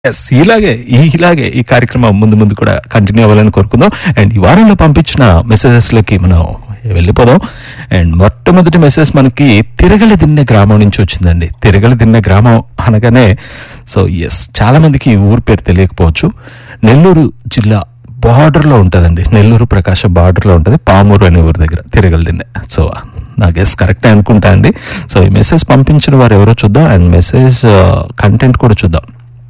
yes ఇలాగే ఈ ఇలాగే ఈ కార్యక్రమం ముందు ముందు కూడా కంటిన్యూ అవ్వాలని కోరుకుందాం అండ్ ఈ వారంలో పంపించిన మెసేజెస్ లోకి మనం వెళ్ళిపోదాం అండ్ మొట్టమొదటి మెసేజ్ మనకి తిరగలి దిన్నె గ్రామం నుంచి వచ్చిందండి తిరగలి దిన్నె గ్రామం అనగానే సో ఎస్ చాలా మందికి ఈ ఊరు పేరు తెలియకపోవచ్చు నెల్లూరు జిల్లా బార్డర్ లో ఉంటుందండి నెల్లూరు ప్రకాశం బార్డర్ లో ఉంటుంది పామూరు అనే ఊరి దగ్గర తిరగలి దిన్నె సో నా గెస్ కరెక్టే అనుకుంటా అండి సో ఈ మెసేజ్ పంపించిన వారు ఎవరో చూద్దాం అండ్ మెసేజ్ కంటెంట్ కూడా చూద్దాం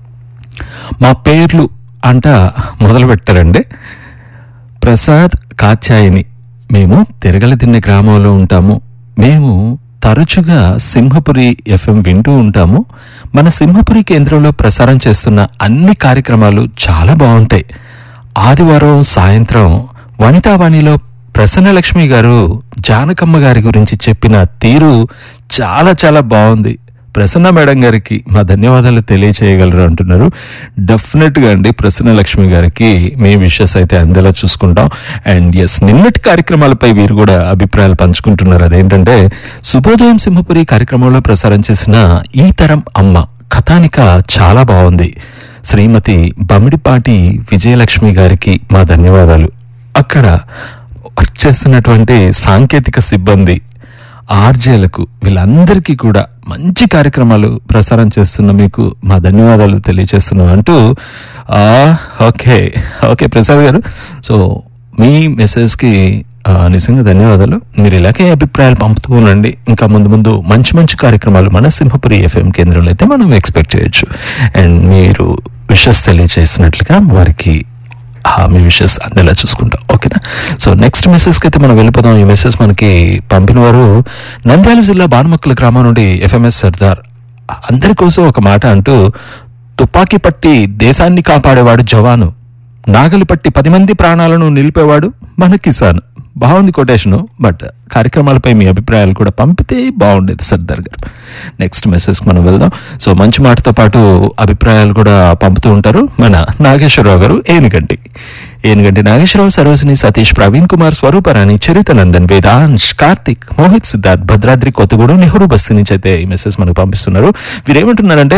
మా పేర్లు అంట మొదలు పెట్టారండి ప్రసాద్ కాత్యాయిని మేము తిరగలి తిన్న గ్రామంలో ఉంటాము మేము తరచుగా సింహపురి ఎఫ్ఎం వింటూ ఉంటాము మన సింహపురి కేంద్రంలో ప్రసారం చేస్తున్న అన్ని కార్యక్రమాలు చాలా బాగుంటాయి ఆదివారం సాయంత్రం వనితావాణిలో ప్రసన్నలక్ష్మి గారు జానకమ్మ గారి గురించి చెప్పిన తీరు చాలా చాలా బాగుంది ప్రసన్న మేడం గారికి మా ధన్యవాదాలు తెలియచేయగలరు అంటున్నారు డెఫినెట్ గా అండి ప్రసన్న లక్ష్మి గారికి మీ విషయస్ అయితే అందేలా చూసుకుంటాం అండ్ ఎస్ నిన్నటి కార్యక్రమాలపై వీరు కూడా అభిప్రాయాలు పంచుకుంటున్నారు అదేంటంటే శుభోదయం సింహపురి కార్యక్రమంలో ప్రసారం చేసిన ఈ తరం అమ్మ కథానిక చాలా బాగుంది శ్రీమతి బమిడిపాటి విజయలక్ష్మి గారికి మా ధన్యవాదాలు అక్కడ వర్క్ చేస్తున్నటువంటి సాంకేతిక సిబ్బంది ఆర్జేలకు వీళ్ళందరికీ కూడా మంచి కార్యక్రమాలు ప్రసారం చేస్తున్న మీకు మా ధన్యవాదాలు తెలియజేస్తున్నాం అంటూ ఆ, ఓకే ఓకే ప్రసాద్ గారు సో మీ మెసేజ్కి ఆ, నిజంగా ధన్యవాదాలు మీరు ఇలాగే అభిప్రాయాలు పంపుతూ ఉండండి ఇంకా ముందు ముందు మంచి మంచి కార్యక్రమాలు మన సింహపురి ఎఫ్ఎం కేంద్రంలో అయితే మనం ఎక్స్పెక్ట్ చేయొచ్చు అండ్ మీరు విషెస్ తెలియజేసినట్లుగా వారికి ఆ, మీ విషెస్ అందేలా చూసుకుంటాం ఓకేనా సో నెక్స్ట్ మెసేజ్కి అయితే మనం వెళ్ళిపోదాం ఈ మెసేజ్ మనకి పంపిన వారు నంద్యాల జిల్లా బాణమక్కల గ్రామం నుండి ఎఫ్ఎంఎస్ సర్దార్ అందరి కోసం ఒక మాట అంటూ తుపాకీ పట్టి దేశాన్ని కాపాడేవాడు జవాను నాగలి పట్టి పది మంది ప్రాణాలను నిలిపేవాడు మన కిసాన్ బాగుంది కొటేషను బట్ కార్యక్రమాలపై మీ అభిప్రాయాలు కూడా పంపితే బాగుండేది సర్దార్ గారు నెక్స్ట్ మెసేజ్కి మనం వెళ్దాం సో మంచి మాటతో పాటు అభిప్రాయాలు కూడా పంపుతూ ఉంటారు మన నాగేశ్వరరావు గారు ఏనుగంటి ఏనుగంటి నాగేశ్వరరావు సరోజిని సతీష్ ప్రవీణ్ కుమార్ స్వరూపరాణి చరిత నందన్ వేదాంశ్ కార్తిక్ మోహిత్ సిద్ధార్థ్ భద్రాద్రి కొత్తగూడెం నెహ్రూ బస్తీ నుంచి అయితే ఈ మెసేజ్ మనకు పంపిస్తున్నారు వీరేమంటున్నారంటే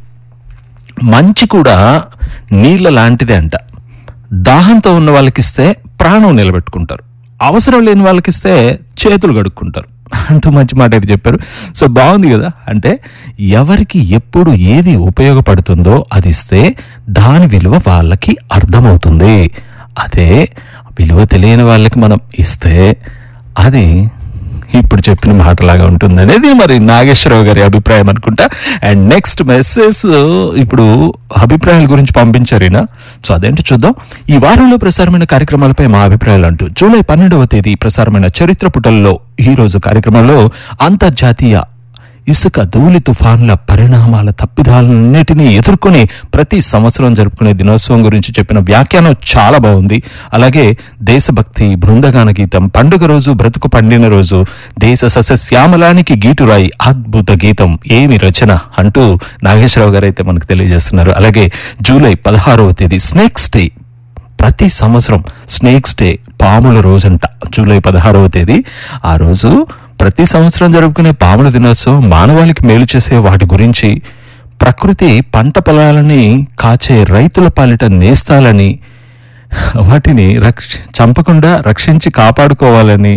మంచి కూడా నీళ్ళ లాంటిదే అంట దాహంతో ఉన్న వాళ్ళకిస్తే ప్రాణం నిలబెట్టుకుంటారు అవసరం లేని వాళ్ళకిస్తే చేతులు కడుక్కుంటారు అంటూ మంచి మాట అయితే చెప్పారు సో బాగుంది కదా అంటే ఎవరికి ఎప్పుడు ఏది ఉపయోగపడుతుందో అది ఇస్తే దాని విలువ వాళ్ళకి అర్థమవుతుంది అదే విలువ తెలియని వాళ్ళకి మనం ఇస్తే అది ఇప్పుడు చెప్పిన మాటలాగా ఉంటుంది అనేది మరి నాగేశ్వరరావు గారి అభిప్రాయం అనుకుంటా అండ్ నెక్స్ట్ మెసేజ్ ఇప్పుడు అభిప్రాయాల గురించి పంపించారు ఈయన సో అదేంటో చూద్దాం ఈ వారంలో ప్రసారమైన కార్యక్రమాలపై మా అభిప్రాయాలు అంటూ జూలై పన్నెండవ తేదీ ప్రసారమైన చరిత్ర పుటల్లో ఈ రోజు కార్యక్రమంలో అంతర్జాతీయ ఇసుక ధూళి తుఫాన్ల పరిణామాల తప్పిదాలన్నిటినీ ఎదుర్కొని ప్రతి సంవత్సరం జరుపుకునే దినోత్సవం గురించి చెప్పిన వ్యాఖ్యానం చాలా బాగుంది అలాగే దేశభక్తి బృందగాన గీతం పండుగ రోజు బ్రతుకు పండిన రోజు దేశ సస్యశ్యామలానికి గీటురాయి అద్భుత గీతం ఏమి రచన అంటూ నాగేశ్వరరావు గారు అయితే మనకు తెలియజేస్తున్నారు అలాగే జూలై పదహారవ తేదీ స్నేక్స్ డే ప్రతి సంవత్సరం స్నేక్స్ డే పాముల రోజంట జూలై పదహారవ తేదీ ఆ రోజు ప్రతి సంవత్సరం జరుపుకునే పాముల దినోత్సవం మానవాళికి మేలు చేసే వాటి గురించి ప్రకృతి పంట పొలాలని కాచే రైతుల పాలిట నేస్తాలని వాటిని రక్ష చంపకుండా రక్షించి కాపాడుకోవాలని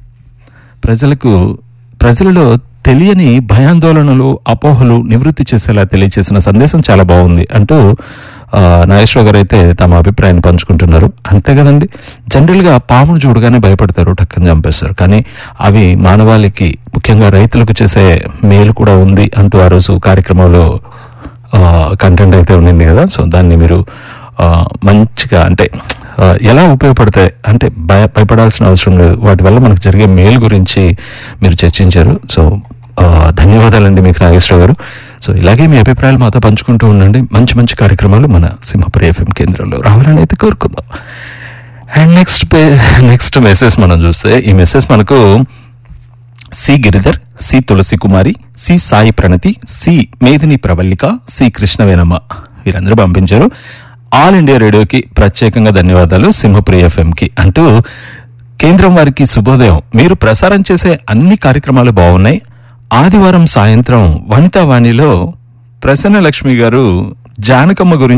ప్రజలకు ప్రజలలో తెలియని భయాందోళనలు అపోహలు నివృత్తి చేసేలా తెలియచేసిన సందేశం చాలా బాగుంది అంటూ ఆ, నాగేశ్వర గారు అయితే తమ అభిప్రాయాన్ని పంచుకుంటున్నారు అంతే కదండి జనరల్గా పామును చూడగానే భయపడతారు టక్కని చంపేస్తారు కానీ అవి మానవాళికి ముఖ్యంగా రైతులకు చేసే మేలు కూడా ఉంది అంటూ ఆ రోజు కార్యక్రమంలో కంటెంట్ అయితే ఉండింది కదా సో దాన్ని మీరు ఆ, మంచిగా అంటే ఆ, ఎలా ఉపయోగపడతాయి అంటే భయ భయపడాల్సిన అవసరం లేదు వాటి వల్ల మనకు జరిగే మేలు గురించి మీరు చర్చించారు సో ఆ, ధన్యవాదాలండి మీకు నాగేశ్వరరావు గారు సో ఇలాగే మీ అభిప్రాయాలు మాతో పంచుకుంటూ ఉండండి మంచి మంచి కార్యక్రమాలు మన సింహపురి ఎఫ్ఎం కేంద్రంలో రావాలని అయితే కోరుకుందాం అండ్ నెక్స్ట్ నెక్స్ట్ మెసేజ్ మనం చూస్తే ఈ మెసేజ్ మనకు C Giridhar C Tulasi Kumari C Sai Pranathi C Medini Pravallika C Krishnavenamma వీరందరూ పంపించారు ఆల్ ఇండియా రేడియోకి ప్రత్యేకంగా ధన్యవాదాలు సింహపురి ఎఫ్ఎంకి అంటూ కేంద్రం వారికి శుభోదయం మీరు ప్రసారం చేసే అన్ని కార్యక్రమాలు బాగున్నాయి ఆదివారం సాయంత్రం వనితావాణిలో ప్రసన్న లక్ష్మి గారు జానకమ్మ గురించి